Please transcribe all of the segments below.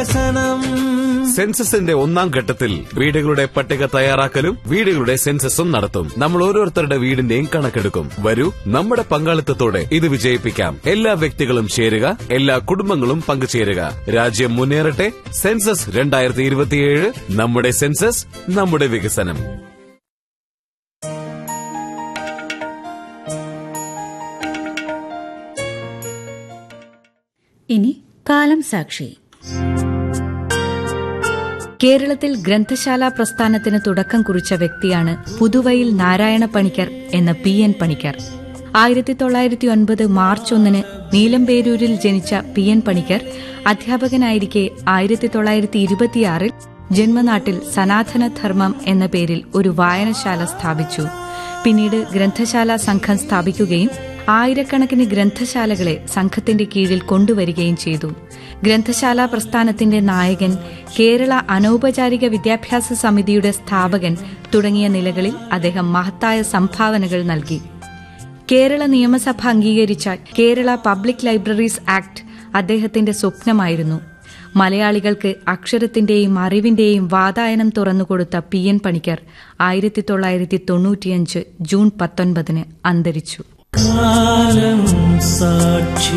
വികസനം സെൻസസിന്റെ ഒന്നാം ഘട്ടത്തിൽ വീടുകളുടെ പട്ടിക തയ്യാറാക്കലും വീടുകളുടെ സെൻസസും നടത്തും നമ്മൾ ഓരോരുത്തരുടെ വീടിന്റെയും കണക്കെടുക്കും വരൂ നമ്മുടെ പങ്കാളിത്തത്തോടെ ഇത് വിജയിപ്പിക്കാം എല്ലാ വ്യക്തികളും ചേരുക എല്ലാ കുടുംബങ്ങളും പങ്കുചേരുക രാജ്യം മുന്നേറട്ടെ സെൻസസ് രണ്ടായിരത്തി ഇരുപത്തിയേഴ് നമ്മുടെ സെൻസസ് നമ്മുടെ വികസനം ഇനി കാലം സാക്ഷി കേരളത്തിൽ ഗ്രന്ഥശാല പ്രസ്ഥാനത്തിന് തുടക്കം കുറിച്ച വ്യക്തിയാണ് പുതുവയിൽ നാരായണ പണിക്കർ എന്ന പി എൻ പണിക്കർ ആയിരത്തി തൊള്ളായിരത്തി ഒൻപത് മാർച്ച് ഒന്നിന് നീലംപേരൂരിൽ ജനിച്ച പി എൻ പണിക്കർ അധ്യാപകനായിരിക്കെ ആയിരത്തി തൊള്ളായിരത്തി ഇരുപത്തിയാറിൽ ജന്മനാട്ടിൽ സനാതന ധർമ്മം എന്ന പേരിൽ ഒരു വായനശാല സ്ഥാപിച്ചു പിന്നീട് ഗ്രന്ഥശാല സംഘം സ്ഥാപിക്കുകയും ആയിരക്കണക്കിന് ഗ്രന്ഥശാലകളെ സംഘത്തിന്റെ കീഴിൽ കൊണ്ടുവരികയും ചെയ്തു ഗ്രന്ഥശാല പ്രസ്ഥാനത്തിന്റെ നായകൻ കേരള അനൗപചാരിക വിദ്യാഭ്യാസ സമിതിയുടെ സ്ഥാപകൻ തുടങ്ങിയ നിലകളിൽ അദ്ദേഹം മഹത്തായ സംഭാവനകൾ നൽകി കേരള നിയമസഭ അംഗീകരിച്ച കേരള പബ്ലിക് ലൈബ്രറീസ് ആക്ട് അദ്ദേഹത്തിന്റെ സ്വപ്നമായിരുന്നു മലയാളികൾക്ക് അക്ഷരത്തിന്റെയും അറിവിന്റെയും വാതായനം തുറന്നുകൊടുത്ത പി എൻ പണിക്കർ ആയിരത്തി തൊള്ളായിരത്തി തൊണ്ണൂറ്റിയഞ്ച് ജൂൺ പത്തൊൻപതിന് അന്തരിച്ചു കാലം സാക്ഷി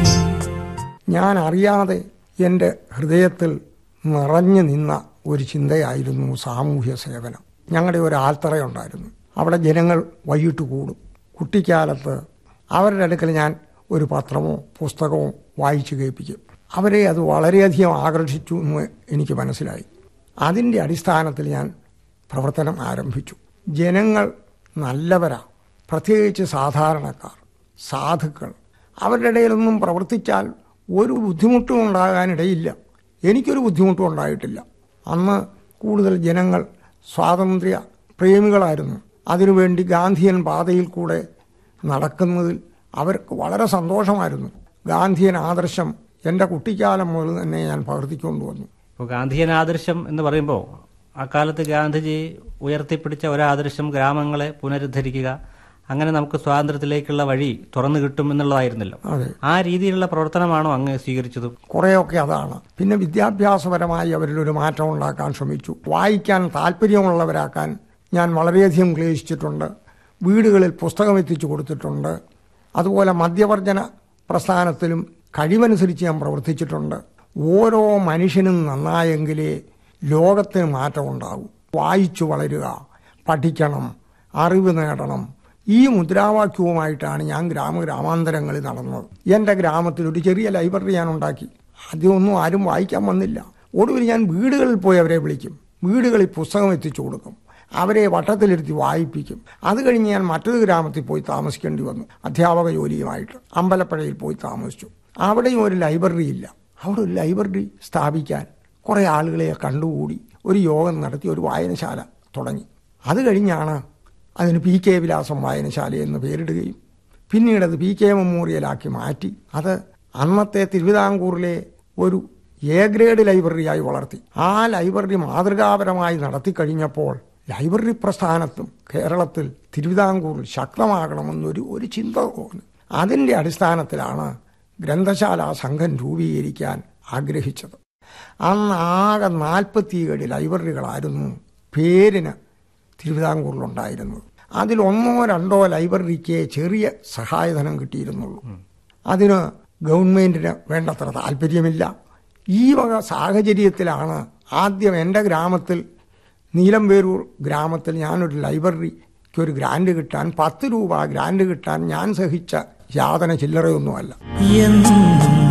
ഞാൻ അറിയാതെ എൻ്റെ ഹൃദയത്തിൽ നിറഞ്ഞു നിന്ന ഒരു ചിന്തയായിരുന്നു സാമൂഹ്യ സേവനം ഞങ്ങളുടെ ഒരു ആൽത്തറയുണ്ടായിരുന്നു അവിടെ ജനങ്ങൾ വൈകിട്ട് കൂടും കുട്ടിക്കാലത്ത് അവരുടെ അടുക്കൽ ഞാൻ ഒരു പത്രമോ പുസ്തകമോ വായിച്ചു കേൾപ്പിക്കും അവരെ അത് വളരെയധികം ആകർഷിച്ചു എന്ന് എനിക്ക് മനസ്സിലായി അതിൻ്റെ അടിസ്ഥാനത്തിൽ ഞാൻ പ്രവർത്തനം ആരംഭിച്ചു ജനങ്ങൾ നല്ലവരാ പ്രത്യേകിച്ച് സാധാരണക്കാർ സാധുക്കൾ അവരുടെ ഇടയിലൊന്നും പ്രവർത്തിച്ചാൽ ഒരു ബുദ്ധിമുട്ടും ഉണ്ടാകാനിടയില്ല എനിക്കൊരു ബുദ്ധിമുട്ടും ഉണ്ടായിട്ടില്ല അന്ന് കൂടുതൽ ജനങ്ങൾ സ്വാതന്ത്ര്യ പ്രേമികളായിരുന്നു അതിനുവേണ്ടി ഗാന്ധിയൻ പാതയിൽ കൂടെ നടക്കുന്നതിൽ അവർക്ക് വളരെ സന്തോഷമായിരുന്നു ഗാന്ധിയൻ ആദർശം എൻ്റെ കുട്ടിക്കാലം മുതൽ തന്നെ ഞാൻ പകർത്തിക്കൊണ്ടു വന്നു ഇപ്പോൾ ഗാന്ധിയൻ ആദർശം എന്ന് പറയുമ്പോൾ അക്കാലത്ത് ഗാന്ധിജി ഉയർത്തിപ്പിടിച്ച ഒരാദർശം ഗ്രാമങ്ങളെ പുനരുദ്ധരിക്കുക അങ്ങനെ നമുക്ക് സ്വാതന്ത്ര്യത്തിലേക്കുള്ള വഴി തുറന്നു കിട്ടും എന്നുള്ളതായിരുന്നല്ലോ അതെ ആ രീതിയിലുള്ള പ്രവർത്തനമാണോ അങ്ങ് സ്വീകരിച്ചത് കുറേയൊക്കെ അതാണ് പിന്നെ വിദ്യാഭ്യാസപരമായി അവരിൽ ഒരു മാറ്റം ഉണ്ടാക്കാൻ ശ്രമിച്ചു വായിക്കാൻ താല്പര്യമുള്ളവരാക്കാൻ ഞാൻ വളരെയധികം ക്ലേശിച്ചിട്ടുണ്ട് വീടുകളിൽ പുസ്തകം എത്തിച്ചു കൊടുത്തിട്ടുണ്ട് അതുപോലെ മദ്യവർജന പ്രസ്ഥാനത്തിലും കഴിവനുസരിച്ച് ഞാൻ പ്രവർത്തിച്ചിട്ടുണ്ട് ഓരോ മനുഷ്യനും നന്നായെങ്കിലേ ലോകത്തിന് മാറ്റമുണ്ടാകൂ വായിച്ചു വളരുക പഠിക്കണം അറിവ് നേടണം ഈ മുദ്രാവാക്യവുമായിട്ടാണ് ഞാൻ ഗ്രാമഗ്രാമാന്തരങ്ങളിൽ നടന്നത് എൻ്റെ ഗ്രാമത്തിൽ ഒരു ചെറിയ ലൈബ്രറി ഞാൻ ഉണ്ടാക്കി ആദ്യമൊന്നും ആരും വായിക്കാൻ വന്നില്ല ഒടുവിൽ ഞാൻ വീടുകളിൽ പോയി അവരെ വിളിക്കും വീടുകളിൽ പുസ്തകം എത്തിച്ചു കൊടുക്കും അവരെ വട്ടത്തിലിരുത്തി വായിപ്പിക്കും അത് കഴിഞ്ഞ് ഞാൻ മറ്റൊരു ഗ്രാമത്തിൽ പോയി താമസിക്കേണ്ടി വന്നു അധ്യാപക ജോലിയുമായിട്ട് അമ്പലപ്പുഴയിൽ പോയി താമസിച്ചു അവിടെയും ഒരു ലൈബ്രറി ഇല്ല അവിടെ ഒരു ലൈബ്രറി സ്ഥാപിക്കാൻ കുറേ ആളുകളെ കണ്ടുകൂടി ഒരു യോഗം നടത്തി ഒരു വായനശാല തുടങ്ങി അത് കഴിഞ്ഞാണ് അതിന് പി കെ വിലാസം വായനശാല എന്ന് പേരിടുകയും പിന്നീട് അത് പി കെ മെമ്മോറിയലാക്കി മാറ്റി അത് അന്നത്തെ തിരുവിതാംകൂറിലെ ഒരു എ ഗ്രേഡ് ലൈബ്രറിയായി വളർത്തി ആ ലൈബ്രറി മാതൃകാപരമായി നടത്തിക്കഴിഞ്ഞപ്പോൾ ലൈബ്രറി പ്രസ്ഥാനത്തും കേരളത്തിൽ തിരുവിതാംകൂറിൽ ശക്തമാകണമെന്നൊരു ഒരു ചിന്ത തോന്നി അതിൻ്റെ അടിസ്ഥാനത്തിലാണ് ഗ്രന്ഥശാല സംഘം രൂപീകരിക്കാൻ ആഗ്രഹിച്ചത് അന്ന് ആകെ നാൽപ്പത്തിയേഴ് ലൈബ്രറികളായിരുന്നു പേരിന് തിരുവിതാംകൂറിലുണ്ടായിരുന്നത് അതിൽ ഒന്നോ രണ്ടോ ലൈബ്രറിക്ക് ചെറിയ സഹായധനം കിട്ടിയിരുന്നുള്ളൂ അതിന് ഗവൺമെന്റിന് വേണ്ടത്ര താല്പര്യമില്ല ഈ വക സാഹചര്യത്തിലാണ് ആദ്യം എൻ്റെ ഗ്രാമത്തിൽ നീലംപേരൂർ ഗ്രാമത്തിൽ ഞാനൊരു ലൈബ്രറിക്ക് ഒരു ഗ്രാൻഡ് കിട്ടാൻ പത്ത് രൂപ ഗ്രാൻഡ് കിട്ടാൻ ഞാൻ സഹിച്ച യാതന ചില്ലറയൊന്നുമല്ല എന്നും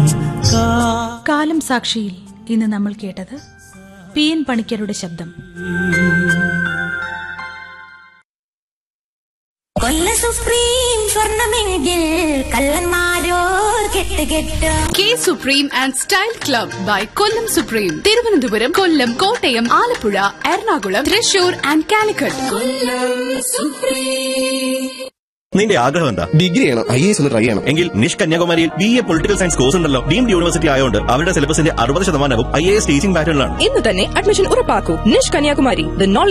കാ കാലം സാക്ഷിയിൽ ഇന്ന് നമ്മൾ കേട്ടത് പി എൻ പണിക്കരുടെ ശബ്ദം കൊല്ല സുപ്രീം സ്വർണമെങ്കിൽ കള്ളന്മാരോർ കെട്ട് കെട്ട് K supreme and style club by Kollam supreme Thiruvananthapuram Kollam Kottayam Alappuzha Ernakulam Thrissur and Calicut നിന്റെ ആഗ്രഹം എന്താ ഡിഗ്രി ചെയ്യണം ഐ എസ് ഒന്ന് ട്രൈ ചെയ്യണം എങ്കിൽ നിഷ് കന്യാകുമാരിയിൽ B A political science course ഉണ്ടല്ലോ ഡീംഡ് യൂണിവേഴ്സിറ്റി ആയതുകൊണ്ട് അവരുടെ സിലബസിന്റെ അറുപത് ശതമാനവും ഐ എ എസ് ടീച്ചിംഗ് പാറ്റേണിലാണ് ഇന്ന് തന്നെ അഡ്മിഷൻ ഉറപ്പാക്കൂ നിഷ് കന്യാകുമാരി ദ നോളജ്